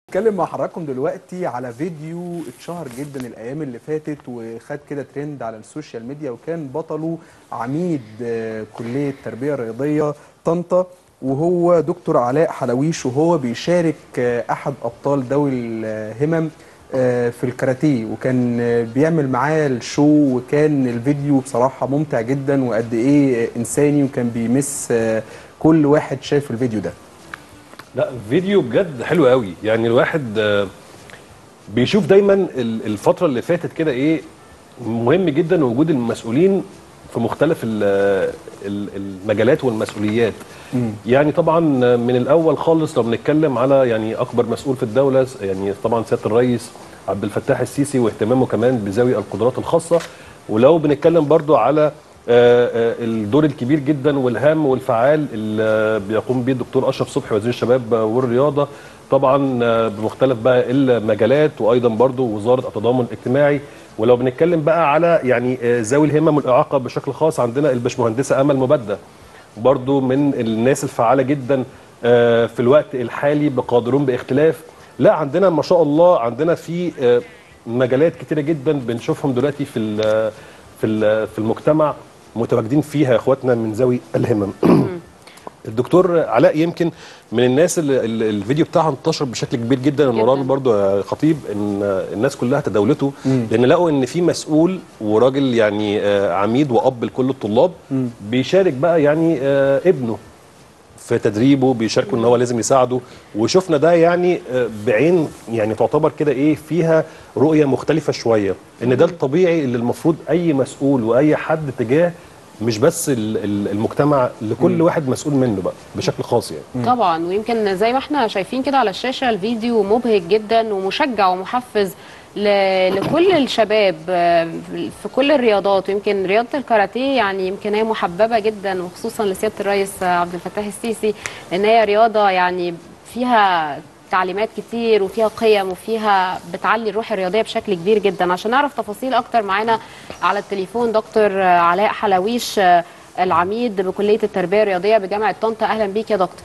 اتكلم مع حضراتكم دلوقتي على فيديو اتشهر جدا الايام اللي فاتت وخد كده ترند على السوشيال ميديا وكان بطله عميد آه، كليه التربيه الرياضيه طنطا وهو دكتور علاء حلويش وهو بيشارك آه، احد ابطال ذوي الهمم آه، في الكاراتيه وكان آه، بيعمل معاه الشو وكان الفيديو بصراحه ممتع جدا وقد ايه انساني وكان بيمس آه، كل واحد شاف الفيديو ده لا فيديو بجد حلو قوي يعني الواحد آه، بيشوف دايما ال- الفترة اللي فاتت كده ايه مهم جدا وجود المسؤولين في مختلف ال- ال- المجالات والمسؤوليات يعني طبعا من الاول خالص لو بنتكلم على يعني اكبر مسؤول في الدولة يعني طبعا سيادة الرئيس عبد الفتاح السيسي واهتمامه كمان بذوي القدرات الخاصة ولو بنتكلم برضو على آه، آه، الدور الكبير جدا والهام والفعال اللي بيقوم به الدكتور اشرف صبحي وزير الشباب والرياضه طبعا آه، بمختلف بقى المجالات وايضا برضو وزاره التضامن الاجتماعي ولو بنتكلم بقى على يعني آه، ذوي الهمم والاعاقه بشكل خاص عندنا الباشمهندسه امل مبدة برضو من الناس الفعاله جدا آه، في الوقت الحالي بقادرون باختلاف لا عندنا ما شاء الله عندنا في آه، مجالات كتيره جدا بنشوفهم دلوقتي في ال- في ال- في المجتمع متواجدين فيها يا اخواتنا من ذوي الهمم الدكتور علاء يمكن من الناس اللي اللي الفيديو بتاعها انتشر بشكل كبير جدا جداً. ونوران برضو يا خطيب ان الناس كلها تداولته لان لقوا ان في مسؤول وراجل يعني آه، عميد واب لكل الطلاب بيشارك بقى يعني آه، ابنه في تدريبه بيشاركوا ان هو لازم يساعده وشفنا ده يعني آه، بعين يعني تعتبر كده ايه فيها رؤيه مختلفه شويه ان ده الطبيعي اللي المفروض اي مسؤول واي حد تجاه مش بس ال- ال- المجتمع لكل واحد مسؤول منه بقى بشكل خاص يعني طبعا ويمكن زي ما احنا شايفين كده على الشاشه الفيديو مبهج جدا ومشجع ومحفز ل- لكل الشباب آه، في كل الرياضات ويمكن رياضه الكاراتيه يعني يمكن هي محببه جدا وخصوصا لسياده الرئيس عبد الفتاح السيسي لان هي رياضه يعني فيها تعليمات كتير وفيها قيم وفيها بتعلي الروح الرياضيه بشكل كبير جدا عشان نعرف تفاصيل اكتر معانا على التليفون دكتور علاء حلويش آه، العميد بكليه التربيه الرياضيه بجامعه طنطا اهلا بيك يا دكتور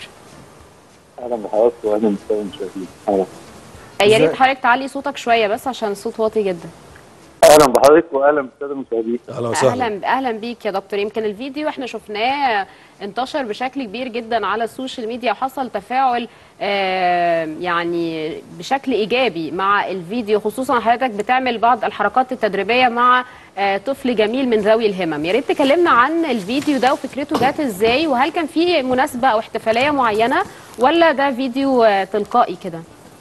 اهلا بحضرتك واهلا بالساده المشاهدين اهلا يا ريت ازاي؟ حضرتك تعلي صوتك شويه بس عشان الصوت واطي جدا اهلا بحضرتك واهلا بالساده المشاهدين اهلا وسهلا اهلا اهلا بيك يا دكتور يمكن الفيديو احنا شفناه انتشر بشكل كبير جدا على السوشيال ميديا وحصل تفاعل آه، يعني بشكل ايجابي مع الفيديو خصوصا حضرتك بتعمل بعض الحركات التدريبيه مع آه، طفل جميل من ذوي الهمم يا ريت تكلمنا عن الفيديو ده وفكرته جت ازاي وهل كان في مناسبه او احتفاليه معينه ولا ده فيديو آه، تلقائي كده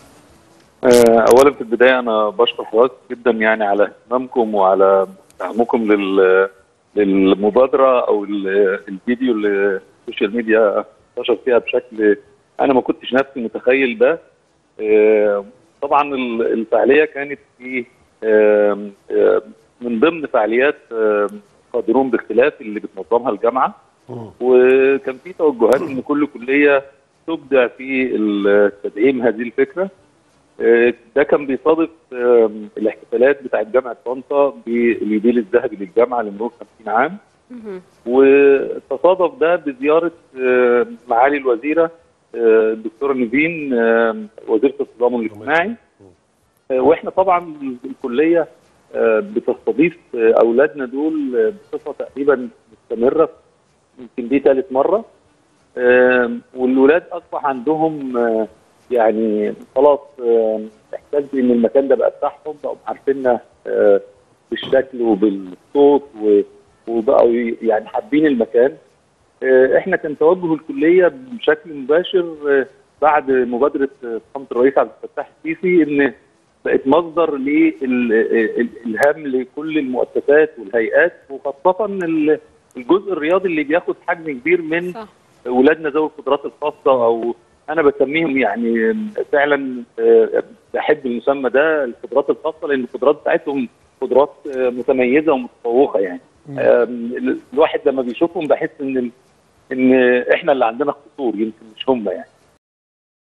آه، اولا في البدايه انا بشكر حضرتك جدا يعني على اهتمامكم وعلى دعمكم لل للمبادره او ال- الفيديو اللي السوشيال ميديا انتشر فيها بشكل انا ما كنتش نفسي متخيل ده آه، طبعا ال- الفعاليه كانت في آم، آم، من ضمن فعاليات آم، قادرون باختلاف اللي بتنظمها الجامعه وكان في توجهات ان كل كليه تبدع في ال- تدعيم هذه الفكره آه، ده كان بيصادف آم، الاحتفالات بتاعت جامعه طنطا باليوبيل الذهبي للجامعه لمرور 50 عام مهم. وتصادف ده بزياره آه، معالي الوزيره آه، الدكتوره نيفين آه، وزيره التضامن الاجتماعي آه، واحنا طبعا الكليه آه، بتستضيف آه، اولادنا دول آه، بصفه تقريبا مستمره يمكن دي ثالث مره آم، والولاد اصبح عندهم آه، يعني خلاص آم، احساس ان المكان ده بقى بتاعهم بقوا عارفيننا آه، بالشكل وبالصوت و- وبقوا ي- يعني حابين المكان آه، احنا كان توجه الكليه بشكل مباشر آه، بعد مبادره آه، فخامه الرئيس عبد الفتاح السيسي ان بقت مصدر للالهام لكل المؤسسات والهيئات وخاصه ال- الجزء الرياضي اللي بياخد حجم كبير من صح ولادنا ذوي القدرات الخاصه او انا بسميهم يعني فعلا آه، بحب المسمى ده القدرات الخاصه لان القدرات بتاعتهم قدرات آه، متميزه ومتفوقه يعني آم، الواحد لما بيشوفهم بحس ان ال- ان احنا اللي عندنا قصور يمكن مش هم يعني